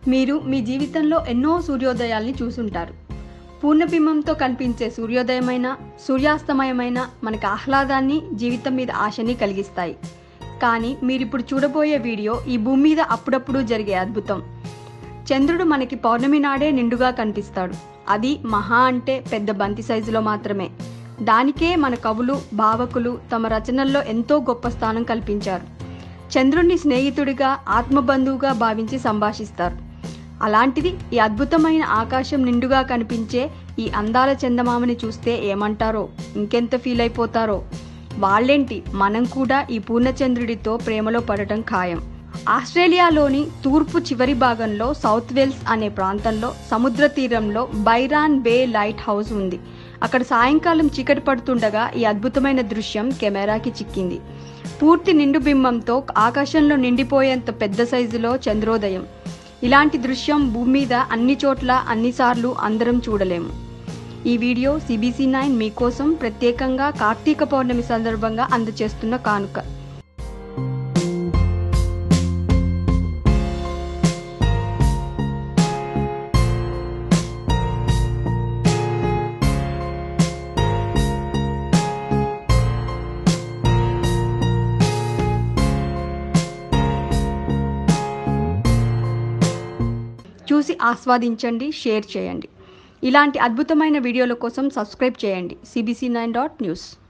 మీరు మీ జీవితంలో ఎన్నో సూర్యోదయాల్ని చూసుంటారు పూర్ణబింబంతో కనిపించే సూర్యోదయమైన సూర్యాస్తమయమైన మనకు ఆహ్లాదాన్ని జీవితం మీద ఆశని కలిగిస్తాయి కానీ మీరిప్పుడు చూడబోయే వీడియో ఈ భూమి మీద అప్పుడప్పుడు జరిగే అద్భుతం చంద్రుడు మనకి పౌర్ణమి నాడే నిండుగా కనిపిస్తాడు అది మహా అంటే పెద్ద బంతి సైజులో మాత్రమే దానికే మన కవులు భావకులు తమ రచనల్లో ఎంతో గొప్ప స్థానం కల్పించారు చంద్రుణ్ణి స్నేహితుడిగా ఆత్మబంధువుగా భావించి సంభాషిస్తారు అలాంటిది ఈ అద్భుతమైన ఆకాశం నిండుగా కనిపించే ఈ అందాల చందమామని చూస్తే ఏమంటారో ఇంకెంత ఫీల్ అయిపోతారో వాళ్ళేంటి మనం కూడా ఈ పూర్ణచంద్రుడితో ప్రేమలో పడటం ఖాయం ఆస్ట్రేలియాలోని తూర్పు చివరి భాగంలో సౌత్ వెల్స్ అనే ప్రాంతంలో సముద్ర తీరంలో బైరాన్ బే లైట్ హౌస్ ఉంది అక్కడ సాయంకాలం చీకటి పడుతుండగా ఈ అద్భుతమైన దృశ్యం కెమెరాకి చిక్కింది పూర్తి నిండు బింబంతో ఆకాశంలో నిండిపోయేంత పెద్ద సైజులో చంద్రోదయం ఇలాంటి దృశ్యం భూమి మీద అన్ని చోట్ల అన్నిసార్లు అందరం చూడలేము ఈ వీడియో సిబిసి నైన్ మీకోసం ప్రత్యేకంగా కార్తీక పౌర్ణమి సందర్భంగా అందజేస్తున్న కానుక చూసి ఆస్వాదించండి షేర్ చేయండి ఇలాంటి అద్భుతమైన వీడియోల కోసం సబ్స్క్రైబ్ చేయండి సిబిసి నైన్ డాట్ న్యూస్